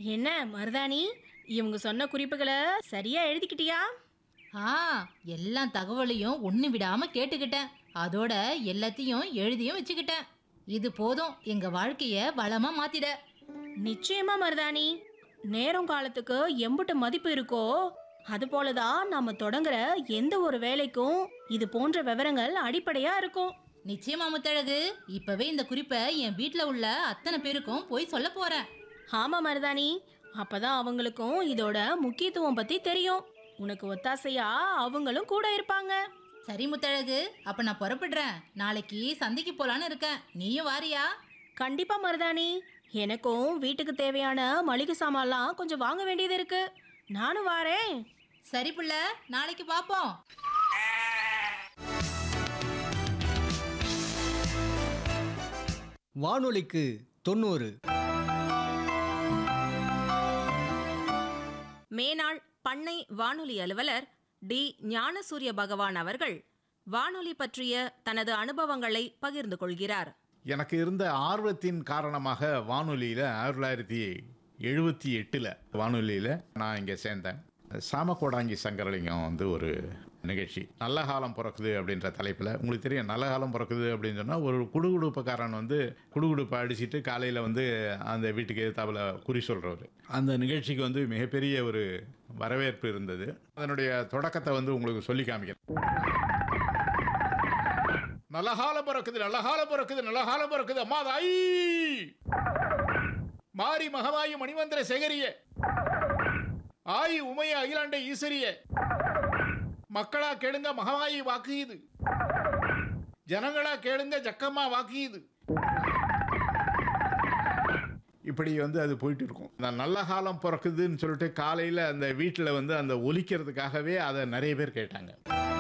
என்ன மருதாணி இவங்க சொன்ன குறிப்புகளை சரியா எழுதிக்கிட்டியா ஆ எல்லா தகவலையும் ஒன்று விடாம கேட்டுக்கிட்டேன் அதோட எல்லாத்தையும் எழுதியும் வச்சுக்கிட்டேன் இது போதும் எங்க வாழ்க்கைய வளமா மாத்திட நிச்சயமா மருதாணி நேரம் காலத்துக்கு எம்புட்டு மதிப்பு இருக்கோ அது போலதான் நாம தொடங்குற எந்த ஒரு வேலைக்கும் இது போன்ற விவரங்கள் அடிப்படையா இருக்கும் நிச்சயமா முத்தழகு இப்பவே இந்த குறிப்பை என் வீட்ல உள்ள அத்தனை பேருக்கும் போய் சொல்ல போறேன் ஆமா மருதாணி அப்பதான் அவங்களுக்கும் இதோட முக்கியத்துவம் பத்தி தெரியும் உனக்கு ஒத்தாசையா அவங்களும் கூட இருப்பாங்க சரி முத்தழகு அப்ப நான் புறப்படுறேன் நாளைக்கு சந்தைக்கு போலான்னு இருக்கேன் நீயும் வாரியா கண்டிப்பா மருதாணி எனக்கும் வீட்டுக்கு தேவையான மளிகை சாமான்லாம் கொஞ்சம் வாங்க வேண்டியது இருக்கு நானும் வாரேன் சரி புள்ள நாளைக்கு பாப்போம் வானொலிக்கு தொண்ணூறு மேனாள் பண்ணை வானொலி அலுவலர் டி ஞானசூரிய பகவான் அவர்கள் வானொலி பற்றிய தனது அனுபவங்களை பகிர்ந்து கொள்கிறார் எனக்கு இருந்த ஆர்வத்தின் காரணமாக வானொலியில் ஆயிரத்தி தொள்ளாயிரத்தி எழுபத்தி எட்டில் வானொலியில் நான் இங்கே சேர்ந்தேன் சாமக்கோடாங்கி சங்கரலிங்கம் வந்து ஒரு நிகழ்ச்சி நல்ல காலம் பிறக்குது அப்படின்ற தலைப்பில் உங்களுக்கு தெரியும் நல்ல காலம் பிறக்குது அப்படின்னு சொன்னால் ஒரு குடுகுடுப்புக்காரன் வந்து குடுகுடுப்பை அடிச்சிட்டு காலையில் வந்து அந்த வீட்டுக்கு எதிர்த்தாப்புல குறி சொல்கிறவர் அந்த நிகழ்ச்சிக்கு வந்து மிகப்பெரிய ஒரு வரவேற்பு இருந்தது அதனுடைய தொடக்கத்தை வந்து உங்களுக்கு சொல்லி காமிக்கிறேன் நல்ல காலம் பிறக்குது நல்ல காலம் பிறக்குது நல்ல காலம் பிறக்குது அம்மா தாயி மாரி மகமாயி மணிமந்திர சேகரிய ஆயி உமைய அகிலாண்ட ஈஸ்வரிய மக்களா கேளுங்க மகமாயி வாக்குயுது ஜனங்களா கேளுங்க ஜக்கம்மா வாக்குயுது இப்படி வந்து அது போயிட்டு இருக்கும் இந்த நல்ல காலம் பிறக்குதுன்னு சொல்லிட்டு காலையில் அந்த வீட்டில் வந்து அந்த ஒலிக்கிறதுக்காகவே அதை நிறைய பேர் கேட்டாங்க